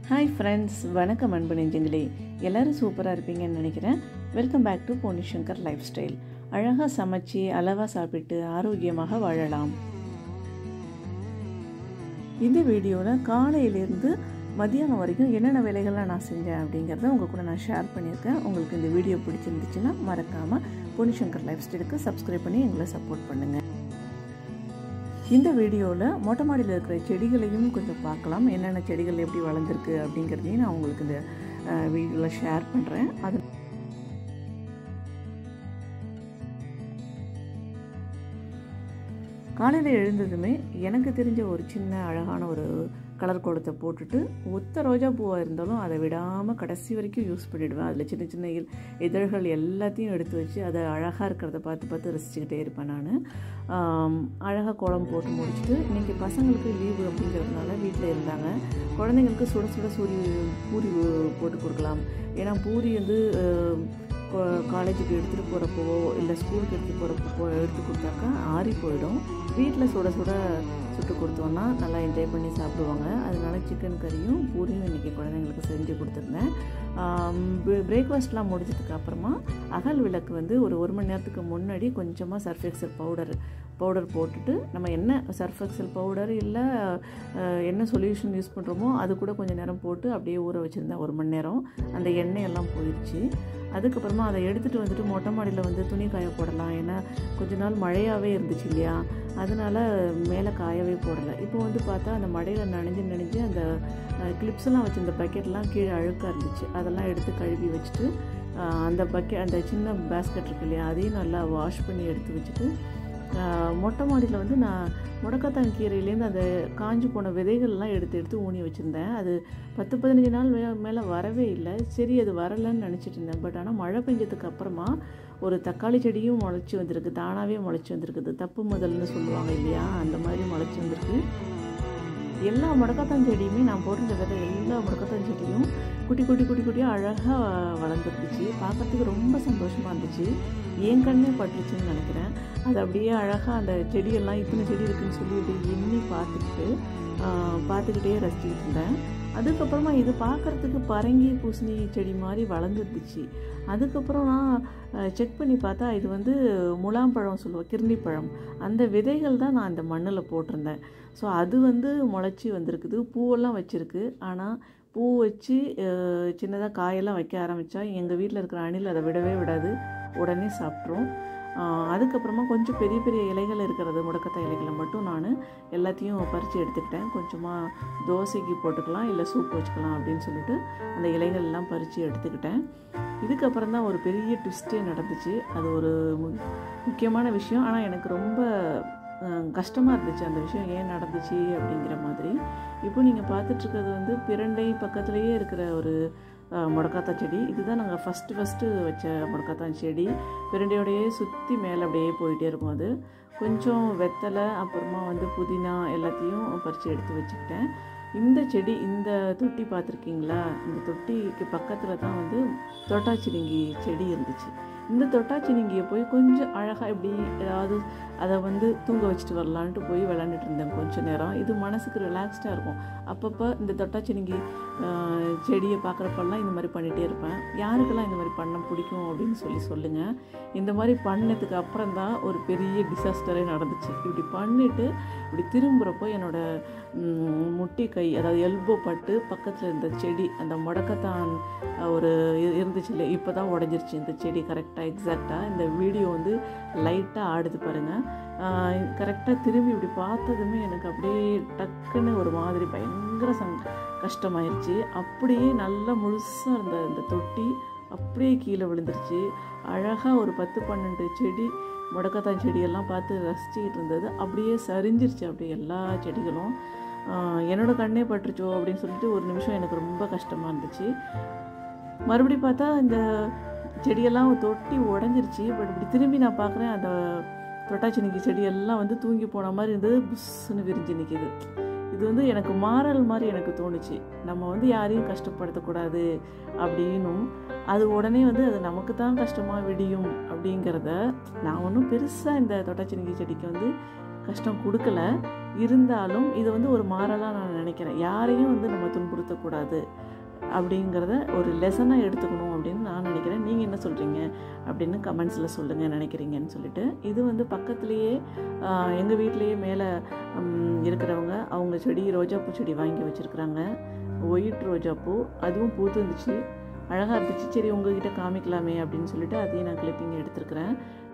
hi friends வணக்கம் அன்பு நெஞ்சங்களே எல்லோரும் சூப்பராக இருப்பீங்கன்னு நினைக்கிறேன் welcome back to Ponnishankar life style அழகாக சமைச்சு அளவாக சாப்பிட்டு ஆரோக்கியமாக வாழலாம் இந்த வீடியோவில் காலையிலேருந்து மதியானம் வரைக்கும் என்னென்ன வேலைகள்லாம் நான் செஞ்சேன் அப்படிங்கிறத உங்கள் கூட நான் ஷேர் பண்ணியிருக்கேன் உங்களுக்கு இந்த வீடியோ பிடிச்சிருந்துச்சுன்னா மறக்காமல் பொன்னிஷங்கர் லைஃப் ஸ்டைலுக்கு சப்ஸ்கிரைப் பண்ணி எங்களை சப்போர்ட் பண்ணுங்கள் இந்த வீடியோவில் மொட்டை மாடியில் இருக்கிற செடிகளையும் கொஞ்சம் பார்க்கலாம் என்னென்ன செடிகள் எப்படி வளர்ந்துருக்கு அப்படிங்கிறதையும் நான் உங்களுக்கு இந்த வீடியோவில் ஷேர் பண்ணுறேன் அது காலையில் எழுந்ததுமே எனக்கு தெரிஞ்ச ஒரு சின்ன அழகான ஒரு கலர் கோலத்தை போட்டுட்டு ஒத்த ரோஜா பூவாக இருந்தாலும் அதை விடாமல் கடைசி வரைக்கும் யூஸ் பண்ணிவிடுவேன் அதில் சின்ன சின்ன இதழ்கள் எல்லாத்தையும் எடுத்து வச்சு அதை அழகாக இருக்கிறத பார்த்து பார்த்து ரசிச்சுக்கிட்டே இருப்பேன் நான் அழகாக கோலம் போட்டு முடிச்சுட்டு இன்றைக்கி பசங்களுக்கு லீவு அப்படிங்கிறதுனால வீட்டில் இருந்தாங்க குழந்தைங்களுக்கு சுட சுட சூரி பூரி போட்டு கொடுக்கலாம் ஏன்னா பூரி வந்து காலேஜுக்கு எடுத்துகிட்டு போகிறப்போ இல்லை ஸ்கூலுக்கு எடுத்துகிட்டு போகிறப்போ எடுத்து கொடுத்தாக்கா ஆறி போயிடும் வீட்டில் சுட சுட சுட்டு கொடுத்தோன்னா நல்லா என்ஜாய் பண்ணி சாப்பிடுவாங்க அதனால சிக்கன் கறியும் பூரியும் இன்றைக்கி குழந்தைங்களுக்கு செஞ்சு கொடுத்துருந்தேன் பிரேக்ஃபாஸ்ட்லாம் முடிச்சதுக்கு அப்புறமா அகல் விளக்கு வந்து ஒரு ஒரு மணி நேரத்துக்கு முன்னாடி கொஞ்சமாக சர்ஃப் எக்ஸல் பவுடர் பவுடர் போட்டுட்டு நம்ம என்ன சர்ஃப் எக்ஸல் பவுடர் இல்லை என்ன சொல்யூஷன் யூஸ் பண்ணுறோமோ அது கூட கொஞ்சம் நேரம் போட்டு அப்படியே ஊற வச்சுருந்தேன் ஒரு மணி நேரம் அந்த எண்ணெய் எல்லாம் போயிடுச்சு அதுக்கப்புறமா அதை எடுத்துகிட்டு வந்துட்டு மொட்டை மாடியில் வந்து துணி காய போடலாம் ஏன்னா கொஞ்ச நாள் மழையாகவே இருந்துச்சு இல்லையா அதனால் மேலே காயவே போடலை இப்போ வந்து பார்த்தா அந்த மழையில் நனைஞ்சு நனைஞ்சு அந்த கிளிப்ஸ்லாம் வச்சு இந்த பக்கெட்லாம் கீழே அழுக்காக இருந்துச்சு அதெல்லாம் எடுத்து கழுவி வச்சுட்டு அந்த பக்கெட் அந்த சின்ன பேஸ்கெட் இருக்கு இல்லையா அதையும் நல்லா வாஷ் பண்ணி எடுத்து வச்சுட்டு மொட்டை மாடியில் வந்து நான் முடக்கத்தான் கீரையிலேருந்து அந்த காஞ்சி போன விதைகள்லாம் எடுத்து எடுத்து ஊனி வச்சுருந்தேன் அது பத்து பதினஞ்சு நாள் மே மேலே வரவே இல்லை சரி அது வரலைன்னு நினச்சிட்டு இருந்தேன் பட் ஆனால் மழை பெஞ்சதுக்கு அப்புறமா ஒரு தக்காளி செடியும் முளைச்சி வந்திருக்கு தானாகவே முளைச்சி வந்திருக்குது தப்பு முதல்னு சொல்லுவாங்க இல்லையா அந்த மாதிரி முளைச்சி வந்திருக்கு எல்லா முடக்கத்தான் செடியுமே நான் போட்டிருந்த விதை எல்லா முடக்கத்தான் செடியும் குட்டி குட்டி குட்டி குட்டியாக அழகாக வளர்ந்துருந்துச்சு பார்க்குறதுக்கு ரொம்ப சந்தோஷமாக இருந்துச்சு என் கண்ணே பட்டுச்சுன்னு நினைக்கிறேன் அது அப்படியே அழகாக அந்த செடியெல்லாம் இத்தனை செடி இருக்குன்னு சொல்லி அப்படியே எண்ணி பார்த்துக்கிட்டு பார்த்துக்கிட்டே ரசிச்சுக்கிட்டு இருந்தேன் அதுக்கப்புறமா இது பார்க்குறதுக்கு பரங்கி பூசணி செடி மாதிரி வளர்ந்துருந்துச்சு அதுக்கப்புறம் நான் செக் பண்ணி பார்த்தா இது வந்து முலாம்பழம் சொல்லுவோம் கிருணிப்பழம் அந்த விதைகள் தான் நான் இந்த மண்ணில் போட்டிருந்தேன் ஸோ அது வந்து முளைச்சி வந்திருக்குது பூவெல்லாம் வச்சுருக்கு ஆனால் பூ வச்சு சின்னதாக காயெல்லாம் வைக்க ஆரம்பித்தா எங்கள் வீட்டில் இருக்கிற அணில் அதை விடவே விடாது உடனே சாப்பிட்ரும் அதுக்கப்புறமா கொஞ்சம் பெரிய பெரிய இலைகள் இருக்கிறது முடக்கத்தாய் இலைகளை மட்டும் நான் எல்லாத்தையும் பறித்து எடுத்துக்கிட்டேன் கொஞ்சமாக தோசைக்கு போட்டுக்கலாம் இல்லை சூப் வச்சுக்கலாம் அப்படின்னு சொல்லிட்டு அந்த இலைகள் எல்லாம் பறித்து எடுத்துக்கிட்டேன் இதுக்கப்புறம் தான் ஒரு பெரிய ட்விஸ்ட்டே நடந்துச்சு அது ஒரு முக்கியமான விஷயம் ஆனால் எனக்கு ரொம்ப கஷ்டமாக இருந்துச்சு அந்த விஷயம் ஏன் நடந்துச்சு அப்படிங்கிற மாதிரி இப்போ நீங்கள் பார்த்துட்ருக்கிறது வந்து பிரண்டை பக்கத்துலேயே இருக்கிற ஒரு முடக்காத்தா செடி இதுதான் நாங்கள் ஃபஸ்ட்டு ஃபஸ்ட்டு வச்ச முடக்காத்தா செடி பிரண்டையோடையே சுற்றி மேலே அப்படியே போயிட்டே இருக்கும் அது கொஞ்சம் வெத்தலை அப்புறமா வந்து புதினா எல்லாத்தையும் பறித்து எடுத்து வச்சுக்கிட்டேன் இந்த செடி இந்த தொட்டி பார்த்துருக்கீங்களா இந்த தொட்டிக்கு பக்கத்தில் தான் வந்து தொட்டாச்சினிங்கி செடி இருந்துச்சு இந்த தொட்டாச்சினிங்கியை போய் கொஞ்சம் அழகாக இப்படி ஏதாவது அதை வந்து தூங்க வச்சுட்டு வரலான்ட்டு போய் விளாண்டுட்டு இருந்தேன் கொஞ்சம் நேரம் இது மனசுக்கு ரிலாக்ஸ்டாக இருக்கும் அப்பப்போ இந்த தொட்டாச்சினிங்கி செடியை பார்க்குறப்பெல்லாம் இந்த மாதிரி பண்ணிகிட்டே இருப்பேன் யாருக்கெல்லாம் இந்த மாதிரி பண்ண பிடிக்கும் அப்படின்னு சொல்லி சொல்லுங்கள் இந்த மாதிரி பண்ணதுக்கு அப்புறம் தான் ஒரு பெரிய டிசாஸ்டரே நடந்துச்சு இப்படி பண்ணிவிட்டு இப்படி திரும்புகிறப்போ என்னோடய முட்டி கை அதாவது எல்போ பட்டு பக்கத்தில் இருந்த செடி அந்த முடக்கத்தான் ஒரு இருந்துச்சு இல்லை இப்போ தான் உடஞ்சிருச்சு இந்த செடி கரெக்டாக எக்ஸாக்டாக இந்த வீடியோ வந்து லைட்டாக ஆடுது பாருங்கள் கரெக்டாக திரும்பி இப்படி பார்த்ததுமே எனக்கு அப்படியே டக்குன்னு ஒரு மாதிரி பயங்கர சங் கஷ்டமாயிருச்சு அப்படியே நல்லா முழுசாக இருந்த இந்த தொட்டி அப்படியே கீழே விழுந்துருச்சு அழகாக ஒரு பத்து பன்னெண்டு செடி முடக்கத்தான் செடியெல்லாம் பார்த்து ரசிச்சுக்கிட்டு இருந்தது அப்படியே சரிஞ்சிருச்சு அப்படியே எல்லா செடிகளும் என்னோட கண்ணே பட்டுருச்சோ அப்படின்னு சொல்லிட்டு ஒரு நிமிஷம் எனக்கு ரொம்ப கஷ்டமாக இருந்துச்சு மறுபடி பார்த்தா இந்த செடியெல்லாம் தொட்டி உடஞ்சிருச்சு பட் இப்படி திரும்பி நான் பார்க்குறேன் அந்த தொட்டாச்சினிக்கு செடியெல்லாம் வந்து தூங்கி போன மாதிரி இருந்தது புஷ்ஷுன்னு விரிஞ்சு நிற்கிது இது வந்து எனக்கு மாறல் மாதிரி எனக்கு தோணுச்சு நம்ம வந்து யாரையும் கஷ்டப்படுத்தக்கூடாது அப்படின்னும் அது உடனே வந்து அது நமக்கு தான் கஷ்டமாக விடியும் அப்படிங்கிறத நான் ஒன்றும் பெருசாக இந்த தொட்டாச்சினிங்கி செடிக்கு வந்து கஷ்டம் கொடுக்கல இருந்தாலும் இது வந்து ஒரு மாறலாக நான் நினைக்கிறேன் யாரையும் வந்து நம்ம துன்புறுத்தக்கூடாது அப்படிங்கிறத ஒரு லெசனாக எடுத்துக்கணும் அப்படின்னு நான் நினைக்கிறேன் நீங்கள் என்ன சொல்கிறீங்க அப்படின்னு கமெண்ட்ஸில் சொல்லுங்கள் நினைக்கிறீங்கன்னு சொல்லிட்டு இது வந்து பக்கத்துலேயே எங்கள் வீட்லேயே மேலே இருக்கிறவங்க அவங்க செடி ரோஜாப்பூ செடி வாங்கி வச்சுருக்குறாங்க ஒயிட் ரோஜாப்பூ அதுவும் பூத்து இருந்துச்சு அழகாக இருந்துச்சு சரி உங்ககிட்ட காமிக்கலாமே அப்படின்னு சொல்லிட்டு அதையும் நான் கிளிப்பிங் எடுத்துருக்குறேன்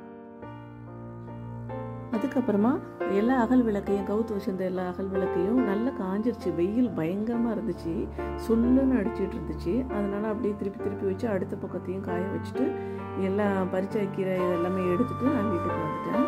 அதுக்கப்புறமா எல்லா அகல் விளக்கையும் கவுத்து வச்சிருந்த எல்லா அகல் விளக்கையும் நல்லா காஞ்சிருச்சு வெயில் பயங்கரமாக இருந்துச்சு சுல்லுன்னு அடிச்சிட்டு இருந்துச்சு அதனால் அப்படியே திருப்பி திருப்பி வச்சு அடுத்த பக்கத்தையும் காய வச்சுட்டு எல்லாம் பறிச்சு வைக்கிற இதெல்லாமே எடுத்துட்டு நான் வீட்டுக்கு வந்துட்டேன்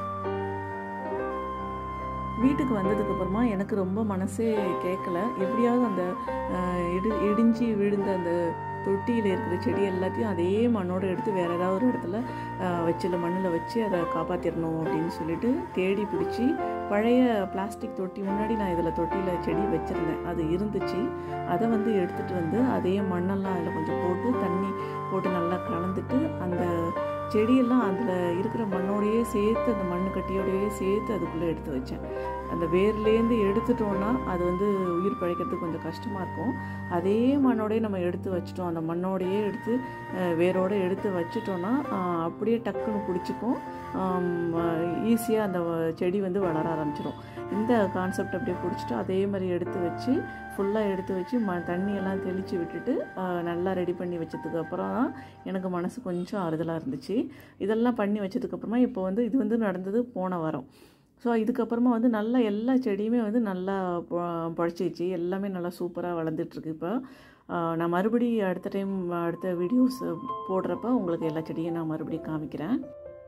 வீட்டுக்கு வந்ததுக்கு அப்புறமா எனக்கு ரொம்ப மனசே கேட்கல எப்படியாவது அந்த இடி இடிஞ்சு விழுந்த அந்த தொட்டியில் இருக்கிற செடி எல்லாத்தையும் அதே மண்ணோடு எடுத்து வேறு ஏதாவது ஒரு இடத்துல வச்சில் மண்ணில் வச்சு அதை காப்பாற்றிடணும் அப்படின்னு சொல்லிட்டு தேடி பிடிச்சி பழைய பிளாஸ்டிக் தொட்டி முன்னாடி நான் இதில் தொட்டியில் செடி வச்சுருந்தேன் அது இருந்துச்சு அதை வந்து எடுத்துகிட்டு வந்து அதே மண்ணெல்லாம் அதில் கொஞ்சம் போட்டு தண்ணி போட்டு நல்லா கலந்துட்டு அந்த செடியெல்லாம் அதில் இருக்கிற மண்ணோடையே சேர்த்து அந்த மண் கட்டியோடையே சேர்த்து அதுக்குள்ளே எடுத்து வச்சேன் அந்த வேர்லேருந்து எடுத்துட்டோன்னா அது வந்து உயிர் பழைக்கிறதுக்கு கொஞ்சம் கஷ்டமாக இருக்கும் அதே மண்ணோடையே நம்ம எடுத்து வச்சிட்டோம் அந்த மண்ணோடையே எடுத்து வேரோடு எடுத்து வச்சிட்டோன்னா அப்படியே டக்குன்னு பிடிச்சிக்கும் ஈஸியாக அந்த செடி வந்து வளர ஆரம்பிச்சிடும் இந்த கான்செப்ட் அப்படியே பிடிச்சிட்டு அதே மாதிரி எடுத்து வச்சு ஃபுல்லாக எடுத்து வச்சு ம தண்ணியெல்லாம் தெளித்து விட்டுட்டு நல்லா ரெடி பண்ணி வச்சதுக்கு அப்புறம் தான் எனக்கு மனசு கொஞ்சம் ஆறுதலாக இருந்துச்சு இதெல்லாம் பண்ணி வச்சதுக்கப்புறமா இப்போ வந்து இது வந்து நடந்தது போன வாரம் ஸோ இதுக்கப்புறமா வந்து நல்லா எல்லா செடியுமே வந்து நல்லா பழச்சிச்சு எல்லாமே நல்லா சூப்பராக வளர்ந்துட்டுருக்கு இப்போ நான் மறுபடியும் அடுத்த டைம் அடுத்த வீடியோஸ் போடுறப்ப உங்களுக்கு எல்லா செடியும் நான் மறுபடியும் காமிக்கிறேன்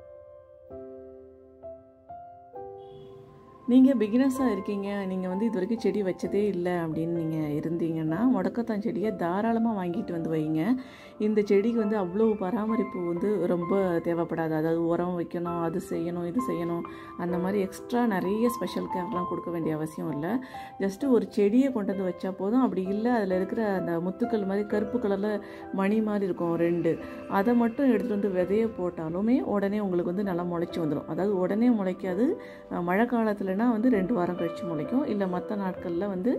நீங்கள் பிகினஸாக இருக்கீங்க நீங்கள் வந்து இது வரைக்கும் செடி வச்சதே இல்லை அப்படின்னு நீங்கள் இருந்தீங்கன்னா முடக்கத்தான் செடியை தாராளமாக வாங்கிட்டு வந்து வைங்க இந்த செடிக்கு வந்து அவ்வளோ பராமரிப்பு வந்து ரொம்ப தேவைப்படாது அதாவது உரம் வைக்கணும் அது செய்யணும் இது செய்யணும் அந்த மாதிரி எக்ஸ்ட்ரா நிறைய ஸ்பெஷல் கேர்லாம் கொடுக்க வேண்டிய அவசியம் இல்லை ஜஸ்ட்டு ஒரு செடியை கொண்டு வந்து வச்சா போதும் அப்படி இல்லை அதில் இருக்கிற அந்த முத்துக்கள் மாதிரி கருப்பு கலரில் மணி மாதிரி இருக்கும் ரெண்டு அதை மட்டும் எடுத்துகிட்டு வந்து விதைய போட்டாலுமே உடனே உங்களுக்கு வந்து நல்லா முளைச்சி வந்துடும் அதாவது உடனே முளைக்காது மழை காலத்தில் இல்லைன்னா வந்து ரெண்டு வாரம் கழித்து முளைக்கும் இல்லை மற்ற நாட்களில் வந்து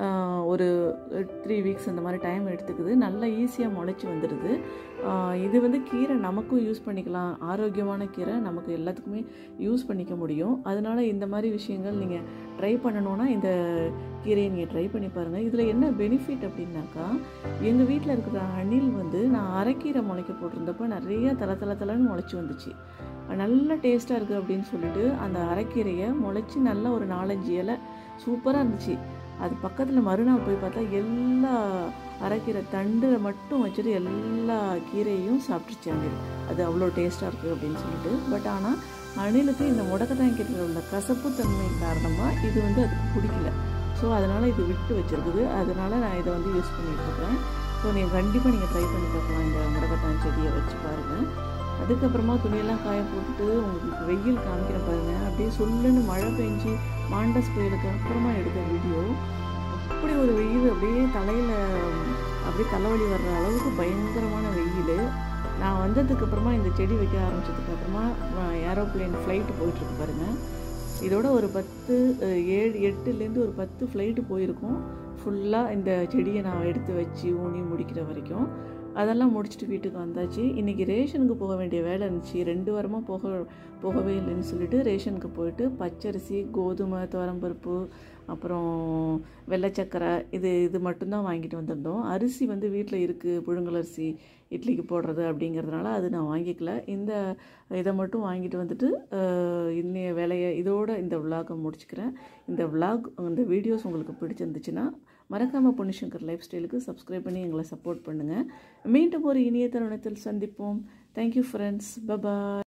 ஒரு த்ரீ வீக்ஸ் அந்த மாதிரி டைம் எடுத்துக்குது நல்லா ஈஸியாக முளைச்சி வந்துடுது இது வந்து கீரை நமக்கும் யூஸ் பண்ணிக்கலாம் ஆரோக்கியமான கீரை நமக்கு எல்லாத்துக்குமே யூஸ் பண்ணிக்க முடியும் அதனால் இந்த மாதிரி விஷயங்கள் நீங்கள் ட்ரை பண்ணணுன்னா இந்த கீரையை நீங்கள் ட்ரை பண்ணி பாருங்கள் இதில் என்ன பெனிஃபிட் அப்படின்னாக்கா எங்கள் வீட்டில் இருக்கிற அணில் வந்து நான் அரைக்கீரை முளைக்க போட்டிருந்தப்போ நிறைய தலை தலை தலைன்னு முளைச்சி வந்துச்சு நல்ல டேஸ்ட்டாக இருக்குது அப்படின்னு சொல்லிட்டு அந்த அரைக்கீரையை முளைச்சி நல்லா ஒரு நாலஞ்சு இலை சூப்பராக இருந்துச்சு அது பக்கத்தில் மறுநாள் போய் பார்த்தா எல்லா அரைக்கீரை தண்டில் மட்டும் வச்சுட்டு எல்லா கீரையும் சாப்பிட்டுச்சு அணில் அது அவ்வளோ டேஸ்ட்டாக இருக்குது அப்படின்னு சொல்லிட்டு பட் ஆனால் அணிலுக்கு இந்த முடக்கத்தாங்கீரையில் உள்ள கசப்பு தன்மை காரணமாக இது வந்து அதுக்கு பிடிக்கல ஸோ அதனால் இது விட்டு வச்சுருக்குது அதனால் நான் இதை வந்து யூஸ் பண்ணிகிட்ருக்கேன் ஸோ நீங்கள் கண்டிப்பாக நீங்கள் ட்ரை பண்ணி பார்க்கலாம் இந்த முடக்கத்தான் செடியை வச்சு பாருங்கள் அதுக்கப்புறமா துணியெல்லாம் காய போட்டுட்டு உங்களுக்கு வெயில் காமிக்கிற பாருங்கள் அப்படியே சொல்லுன்னு மழை பெஞ்சு மாண்டஸ் புயலுக்கு அப்புறமா எடுத்த வீடியோ அப்படி ஒரு வெயில் அப்படியே தலையில் அப்படியே தலைவலி வர்ற அளவுக்கு பயங்கரமான வெயில் நான் வந்ததுக்கு அப்புறமா இந்த செடி வைக்க ஆரம்பிச்சதுக்கு அப்புறமா ஏரோப்ளேன் ஃப்ளைட்டு போயிட்டுருக்கு பாருங்கள் இதோட ஒரு பத்து ஏழு எட்டுலேருந்து ஒரு பத்து ஃப்ளைட்டு போயிருக்கும் ஃபுல்லாக இந்த செடியை நான் எடுத்து வச்சு ஊனி முடிக்கிற வரைக்கும் அதெல்லாம் முடிச்சுட்டு வீட்டுக்கு வந்தாச்சு இன்றைக்கி ரேஷனுக்கு போக வேண்டிய வேலை இருந்துச்சு ரெண்டு வாரமாக போக போகவே இல்லைன்னு சொல்லிட்டு ரேஷனுக்கு போயிட்டு பச்சரிசி கோதுமை துவரம்பருப்பு அப்புறம் வெள்ளைச்சக்கரை இது இது மட்டும்தான் வாங்கிட்டு வந்திருந்தோம் அரிசி வந்து வீட்டில் இருக்குது புழுங்கல் அரிசி இட்லிக்கு போடுறது அப்படிங்கிறதுனால அது நான் வாங்கிக்கல இந்த இதை மட்டும் வாங்கிட்டு வந்துட்டு இன்னைய வேலையை இதோட இந்த விலாகை முடிச்சுக்கிறேன் இந்த விலாக் இந்த வீடியோஸ் உங்களுக்கு பிடிச்சிருந்துச்சுன்னா மறக்காமல் பொன்னிசங்கர் லைஃப் ஸ்டைலுக்கு சப்ஸ்கிரைப் பண்ணி எங்களை சப்போர்ட் பண்ணுங்கள் மீண்டும் ஒரு இனிய தருணத்தில் சந்திப்போம் தேங்க்யூ ஃப்ரெண்ட்ஸ் பபாய்